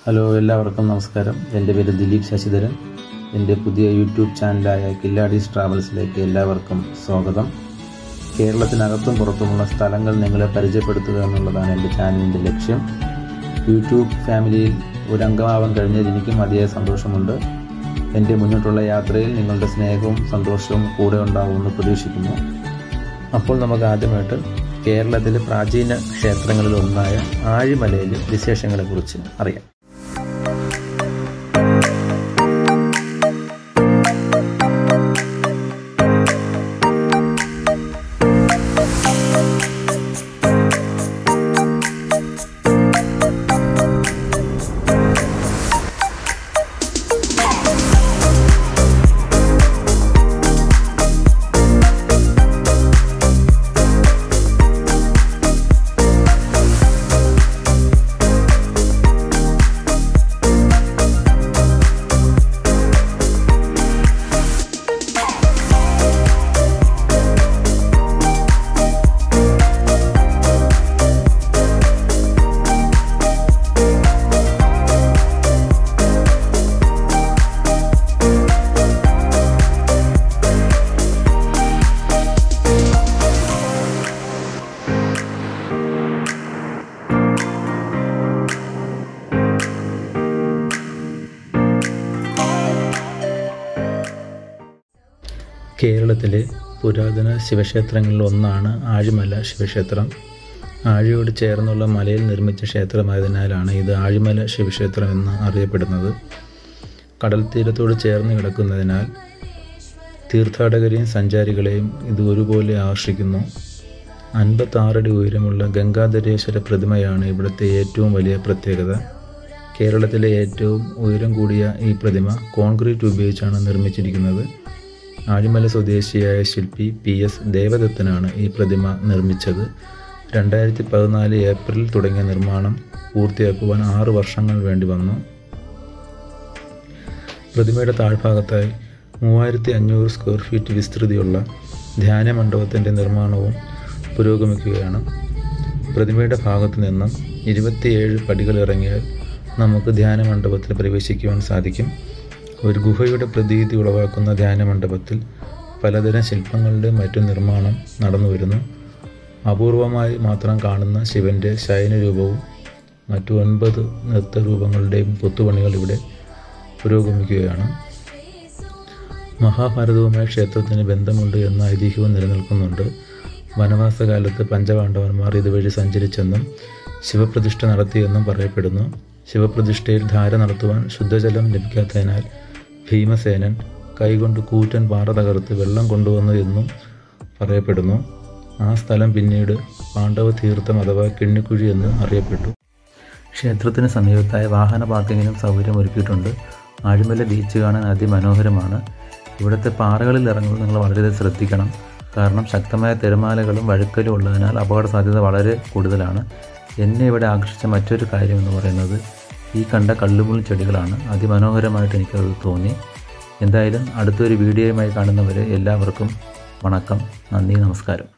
hello എല്ലാവർക്കും നമസ്കാരം എൻ്റെ പേര് ദിലീപ് ശശിധരൻ എൻ്റെ പുതിയ യൂട്യൂബ് ചാനലായ കില്ലാഡീസ് ട്രാവൽസിലേക്ക് എല്ലാവർക്കും സ്വാഗതം കേരളത്തിനകത്തും പുറത്തുമുള്ള സ്ഥലങ്ങൾ നിങ്ങളെ പരിചയപ്പെടുത്തുക എന്നുള്ളതാണ് എൻ്റെ ചാനലിൻ്റെ ലക്ഷ്യം യൂട്യൂബ് ഫാമിലിയിൽ ഒരു അംഗമാവാൻ കഴിഞ്ഞതിൽ എനിക്കും അതിയായ സന്തോഷമുണ്ട് എൻ്റെ മുന്നോട്ടുള്ള യാത്രയിൽ നിങ്ങളുടെ സ്നേഹവും സന്തോഷവും കൂടെ ഉണ്ടാവുമെന്ന് പ്രതീക്ഷിക്കുന്നു അപ്പോൾ നമുക്ക് ആദ്യമായിട്ട് കേരളത്തിലെ പ്രാചീന ക്ഷേത്രങ്ങളിൽ ഒന്നായ ആഴിമലയിലെ വിശേഷങ്ങളെക്കുറിച്ച് അറിയാം കേരളത്തിലെ പുരാതന ശിവക്ഷേത്രങ്ങളിൽ ഒന്നാണ് ആഴിമല ശിവക്ഷേത്രം ആഴിയോട് ചേർന്നുള്ള മലയിൽ നിർമ്മിച്ച ക്ഷേത്രമായതിനാലാണ് ഇത് ആഴിമല ശിവക്ഷേത്രം എന്ന് അറിയപ്പെടുന്നത് കടൽ തീരത്തോട് ചേർന്ന് കിടക്കുന്നതിനാൽ തീർത്ഥാടകരെയും സഞ്ചാരികളെയും ഇത് ഒരുപോലെ ആകർഷിക്കുന്നു അൻപത്താറടി ഉയരമുള്ള ഗംഗാധരേശ്വര പ്രതിമയാണ് ഇവിടുത്തെ ഏറ്റവും വലിയ പ്രത്യേകത കേരളത്തിലെ ഏറ്റവും ഉയരം കൂടിയ ഈ പ്രതിമ കോൺക്രീറ്റ് ഉപയോഗിച്ചാണ് നിർമ്മിച്ചിരിക്കുന്നത് ആഴിമല സ്വദേശിയായ ശില്പി പി എസ് ദേവദത്തനാണ് ഈ പ്രതിമ നിർമ്മിച്ചത് രണ്ടായിരത്തി പതിനാല് ഏപ്രിലിൽ തുടങ്ങിയ നിർമ്മാണം പൂർത്തിയാക്കുവാൻ ആറ് വർഷങ്ങൾ വേണ്ടി വന്നു പ്രതിമയുടെ താഴ്ഭാഗത്തായി മൂവായിരത്തി അഞ്ഞൂറ് സ്ക്വയർ ഫീറ്റ് വിസ്തൃതിയുള്ള ധ്യാന മണ്ഡപത്തിൻ്റെ നിർമ്മാണവും പുരോഗമിക്കുകയാണ് പ്രതിമയുടെ ഭാഗത്തു നിന്നും ഇരുപത്തിയേഴ് പടികൾ ഇറങ്ങിയാൽ നമുക്ക് ധ്യാന മണ്ഡപത്തിൽ പ്രവേശിക്കുവാൻ സാധിക്കും ഒരു ഗുഹയുടെ പ്രതീതി ഉളവാക്കുന്ന ധ്യാന മണ്ഡപത്തിൽ പലതരം ശില്പങ്ങളുടെ മറ്റു നിർമ്മാണം നടന്നു വരുന്നു അപൂർവമായി മാത്രം കാണുന്ന ശിവൻ്റെ ശയനരൂപവും മറ്റു ഒൻപത് നൃത്തരൂപങ്ങളുടെയും കൊത്തുപണികൾ ഇവിടെ പുരോഗമിക്കുകയാണ് മഹാഭാരതവുമായി ക്ഷേത്രത്തിന് ബന്ധമുണ്ട് എന്ന ഐതിഹ്യവും നിലനിൽക്കുന്നുണ്ട് വനവാസകാലത്ത് പഞ്ചപാണ്ഡവന്മാർ ഇതുവഴി സഞ്ചരിച്ചെന്നും ശിവപ്രതിഷ്ഠ നടത്തിയെന്നും പറയപ്പെടുന്നു ശിവപ്രതിഷ്ഠയിൽ ധാര നടത്തുവാൻ ശുദ്ധജലം ലഭിക്കാത്തതിനാൽ ഭീമസേനൻ കൈകൊണ്ട് കൂറ്റൻ പാറ തകർത്ത് വെള്ളം കൊണ്ടുവന്നു എന്നും പറയപ്പെടുന്നു ആ സ്ഥലം പിന്നീട് പാണ്ഡവ തീർത്ഥം അഥവാ കിണ്ണിക്കുഴി എന്ന് അറിയപ്പെട്ടു ക്ഷേത്രത്തിന് സമീപത്തായ വാഹന പാർക്കിങ്ങിനും സൗകര്യം ഒരുക്കിയിട്ടുണ്ട് ആഴിമല ബീച്ച് കാണാൻ അതിമനോഹരമാണ് ഇവിടുത്തെ പാറകളിൽ ഇറങ്ങുന്നത് നിങ്ങൾ വളരെയധികം ശ്രദ്ധിക്കണം കാരണം ശക്തമായ തിരമാലകളും വഴുക്കലും ഉള്ളതിനാൽ അപകട സാധ്യത വളരെ കൂടുതലാണ് എന്നെ ഇവിടെ ആകർഷിച്ച മറ്റൊരു കാര്യം എന്ന് പറയുന്നത് ഈ കണ്ട കള്ളുമുള്ളി ചെടികളാണ് അതിമനോഹരമായിട്ട് എനിക്കത് തോന്നി എന്തായാലും അടുത്തൊരു വീഡിയോയുമായി കാണുന്നവരെ എല്ലാവർക്കും വണക്കം നന്ദി നമസ്കാരം